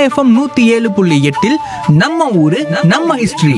FM நூத்தி ஏழு புள்ளி எட்டில் நம்ம ஊரு நம்ம ஹிஸ்டரி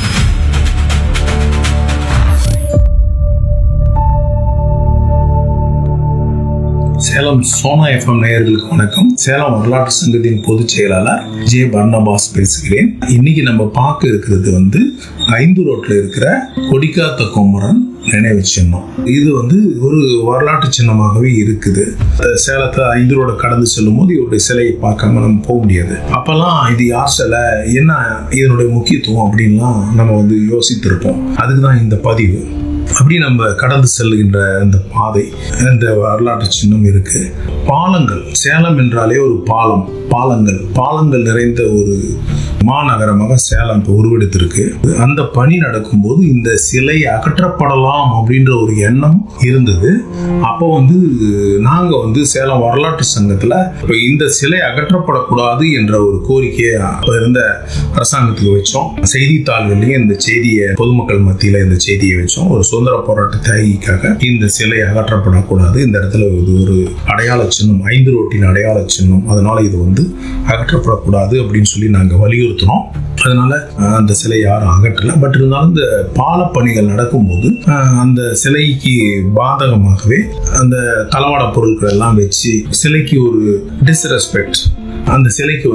சேலம் சோனா எஃப்எம் நேயர்களுக்கு வணக்கம் சேலம் வரலாற்று சங்கத்தின் பொதுச் செயலாளர் ஜே பர்னபாஸ் பேசுகிறேன் இன்னைக்கு நம்ம பார்க்க இருக்கிறது வந்து ஐந்து ரோட்ல இருக்கிற கொடிக்காத்த குமரன் நினைவு சின்னம் இது வந்து ஒரு வரலாற்று சின்னமாகவே இருக்குது அஹ் சேலத்துல ஐந்து ரோட கடந்து செல்லும் போது இவருடைய சிலையை பார்க்காம நம்ம போக முடியாது அப்பெல்லாம் இது யார் சிலை என்ன இதனுடைய முக்கியத்துவம் அப்படின்லாம் நம்ம வந்து யோசித்திருப்போம் அதுக்கு தான் இந்த பதிவு அப்படி நம்ம கடந்து செல்கின்ற அந்த பாதை இந்த வரலாற்று சின்னம் இருக்கு பாலங்கள் சேலம் என்றாலே ஒரு பாலம் பாலங்கள் பாலங்கள் நிறைந்த ஒரு மாநகரமாக சேலம் இப்போ உருவெடுத்திருக்கு அந்த பணி நடக்கும்போது இந்த சிலை அகற்றப்படலாம் அப்படின்ற ஒரு எண்ணம் இருந்தது அப்போ வந்து நாங்கள் வந்து சேலம் வரலாற்று சங்கத்தில் இப்போ இந்த சிலை அகற்றப்படக்கூடாது என்ற ஒரு கோரிக்கையை அப்போ இருந்த அரசாங்கத்துக்கு வச்சோம் செய்தித்தாள்கள்லையும் இந்த செய்தியை பொதுமக்கள் மத்தியில் இந்த செய்தியை வச்சோம் ஒரு சுதந்திர போராட்ட தியாகிக்காக இந்த சிலை அகற்றப்படக்கூடாது இந்த இடத்துல இது ஒரு அடையாள சின்னம் ஐந்து ரோட்டின் அடையாள சின்னம் அதனால இது வந்து அகற்றப்படக்கூடாது அப்படின்னு சொல்லி நாங்கள் வலியுறுத்தினோம் அதனால அஹ், அந்த சிலை யாரும் அகற்றல பட் இருந்தாலும் இந்த பாலப்பணிகள் நடக்கும்போது அஹ், அந்த சிலைக்கு பாதகமாகவே அந்த தளவாட பொருட்கள் எல்லாம் வச்சு சிலைக்கு ஒரு டிஸ்ரெஸ்பெக்ட் அந்த சிலைக்கு